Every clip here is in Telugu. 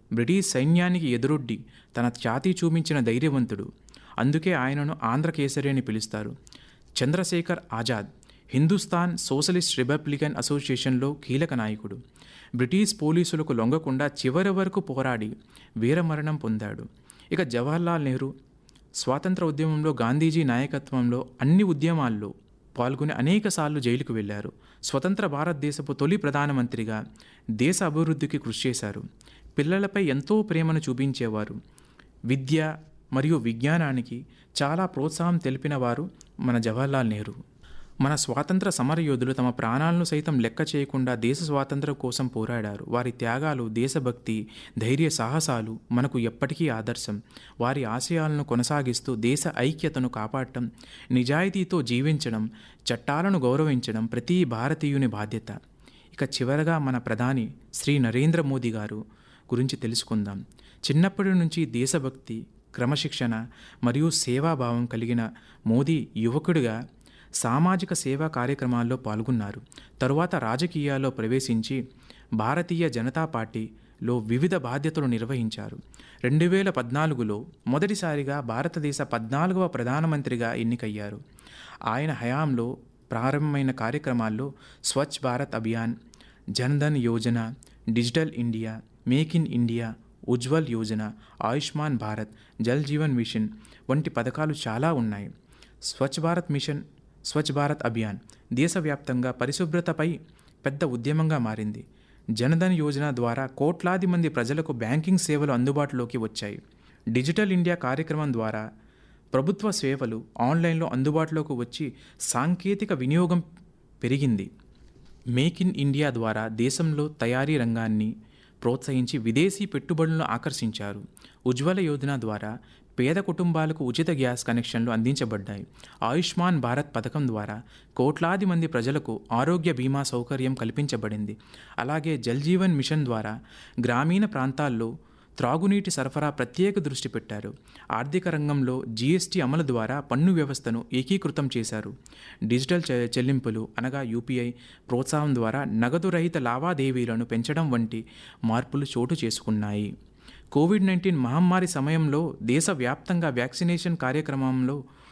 బ్రిటిష్ సైన్యానికి ఎదురొడ్డి తన ఛాతీ చూపించిన ధైర్యవంతుడు అందుకే ఆయనను ఆంధ్రకేసరి అని పిలుస్తారు చంద్రశేఖర్ ఆజాద్ హిందుస్థాన్ సోషలిస్ట్ రిపబ్లికన్ అసోసియేషన్లో కీలక నాయకుడు బ్రిటిష్ పోలీసులకు లొంగకుండా చివరి వరకు పోరాడి వీరమరణం పొందాడు ఇక జవహర్లాల్ నెహ్రూ స్వాతంత్ర ఉద్యమంలో గాంధీజీ నాయకత్వంలో అన్ని ఉద్యమాల్లో పాల్గొని అనేకసార్లు జైలుకు వెళ్లారు స్వతంత్ర భారతదేశపు తొలి ప్రధానమంత్రిగా దేశ అభివృద్ధికి కృషి చేశారు పిల్లలపై ఎంతో ప్రేమను చూపించేవారు విద్య మరియు విజ్ఞానానికి చాలా ప్రోత్సాహం తెలిపిన వారు మన జవహర్లాల్ నెహ్రూ మన స్వాతంత్ర సమరయోధులు తమ ప్రాణాలను సైతం లెక్క చేయకుండా దేశ స్వాతంత్రం కోసం పోరాడారు వారి త్యాగాలు దేశభక్తి ధైర్య సాహసాలు మనకు ఎప్పటికీ ఆదర్శం వారి ఆశయాలను కొనసాగిస్తూ దేశ ఐక్యతను కాపాడటం నిజాయితీతో జీవించడం చట్టాలను గౌరవించడం ప్రతి భారతీయుని బాధ్యత ఇక చివరగా మన ప్రధాని శ్రీ నరేంద్ర మోదీ గారు గురించి తెలుసుకుందాం చిన్నప్పటి నుంచి దేశభక్తి క్రమశిక్షణ మరియు సేవాభావం కలిగిన మోదీ యువకుడిగా సామాజిక సేవా కార్యక్రమాల్లో పాల్గొన్నారు తరువాత రాజకీయాల్లో ప్రవేశించి భారతీయ జనతా పార్టీలో వివిధ బాధ్యతలు నిర్వహించారు రెండు వేల పద్నాలుగులో మొదటిసారిగా భారతదేశ పద్నాలుగవ ప్రధానమంత్రిగా ఎన్నికయ్యారు ఆయన హయాంలో ప్రారంభమైన కార్యక్రమాల్లో Swachh Bharat Abhiyan Jan Dhan Yojana digital India make in India Ujjwal Yojana Ayushman Bharat Jal Jeevan mission వంటి పథకాలు చాలా ఉన్నాయి స్వచ్ఛ భారత్ మిషన్ స్వచ్ఛ భారత్ అభియాన్ దేశవ్యాప్తంగా పరిశుభ్రతపై పెద్ద ఉద్యమంగా మారింది జనధన్ యోజన ద్వారా కోట్లాది మంది ప్రజలకు బ్యాంకింగ్ సేవలు అందుబాటులోకి వచ్చాయి డిజిటల్ ఇండియా కార్యక్రమం ద్వారా ప్రభుత్వ సేవలు ఆన్లైన్లో అందుబాటులోకి వచ్చి సాంకేతిక వినియోగం పెరిగింది మేక్ ఇన్ ఇండియా ద్వారా దేశంలో తయారీ రంగాన్ని ప్రోత్సహించి విదేశీ పెట్టుబడులను ఆకర్షించారు ఉజ్వల యోజన ద్వారా పేద కుటుంబాలకు ఉచిత గ్యాస్ కనెక్షన్లు అందించబడ్డాయి ఆయుష్మాన్ భారత్ పథకం ద్వారా కోట్లాది మంది ప్రజలకు ఆరోగ్య బీమా సౌకర్యం కల్పించబడింది అలాగే జల్ జీవన్ మిషన్ ద్వారా గ్రామీణ ప్రాంతాల్లో త్రాగునీటి సరఫరా ప్రత్యేక దృష్టి పెట్టారు ఆర్థిక రంగంలో జీఎస్టీ అమలు ద్వారా పన్ను వ్యవస్థను ఏకీకృతం చేశారు డిజిటల్ చె- చెల్లింపులు అనగా యూపీఐ ప్రోత్సాహం ద్వారా నగదు రహిత లావాదేవీలను పెంచడం వంటి మార్పులు చోటు చేసుకున్నాయి కోవిడ్ నైన్టీన్ మహమ్మారి సమయంలో దేశవ్యాప్తంగా వ్యాక్సినేషన్ కార్యక్రమంలో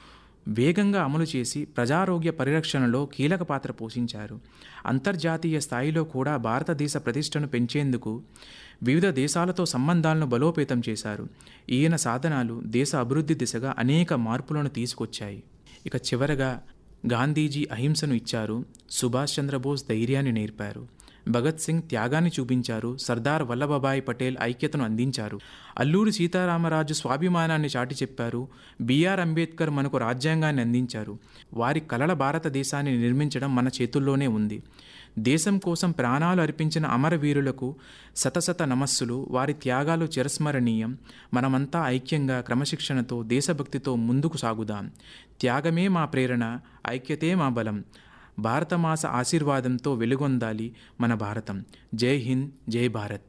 వేగంగా అమలు చేసి ప్రజారోగ్య పరిరక్షణలో కీలక పాత్ర పోషించారు అంతర్జాతీయ స్థాయిలో కూడా భారతదేశ ప్రతిష్టను పెంచేందుకు వివిధ దేశాలతో సంబంధాలను బలోపేతం చేశారు ఈయన సాధనాలు దేశ అభివృద్ధి దిశగా అనేక మార్పులను తీసుకొచ్చాయి ఇక చివరగా గాంధీజీ అహింసను ఇచ్చారు సుభాష్ చంద్రబోస్ ధైర్యాన్ని నేర్పారు భగత్ సింగ్ త్యాగాన్ని చూపించారు సర్దార్ వల్లభభాయ్ పటేల్ ఐక్యతను అందించారు అల్లూరి సీతారామరాజు స్వాభిమానాన్ని చాటి చెప్పారు బిఆర్ అంబేద్కర్ మనకు రాజ్యాంగాన్ని అందించారు వారి కలల భారతదేశాన్ని నిర్మించడం మన చేతుల్లోనే ఉంది దేశం కోసం ప్రాణాలు అర్పించిన అమరవీరులకు శతశత నమస్సులు వారి త్యాగాలు చిరస్మరణీయం మనమంతా ఐక్యంగా క్రమశిక్షణతో దేశభక్తితో ముందుకు సాగుదాం త్యాగమే మా ప్రేరణ ఐక్యతే మా బలం భారతమాస ఆశీర్వాదంతో వెలుగొందాలి మన భారతం జై హింద్ జై భారత్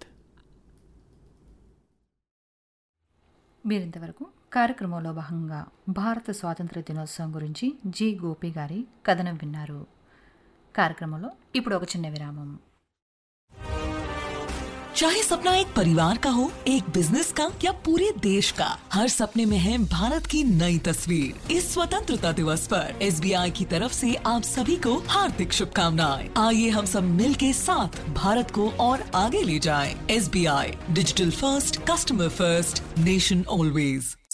మీరింతవరకు కార్యక్రమంలో భాగంగా భారత స్వాతంత్ర దినోత్సవం గురించి జి గోపి గారి కథనం విన్నారు కార్యక్రమంలో ఇప్పుడు ఒక చిన్న విరామం चाहे सपना एक परिवार का हो एक बिजनेस का या पूरे देश का हर सपने में है भारत की नई तस्वीर इस स्वतंत्रता दिवस पर एस की तरफ से आप सभी को हार्दिक शुभकामनाएं आइए हम सब मिल के साथ भारत को और आगे ले जाएं। S digital first customer first nation always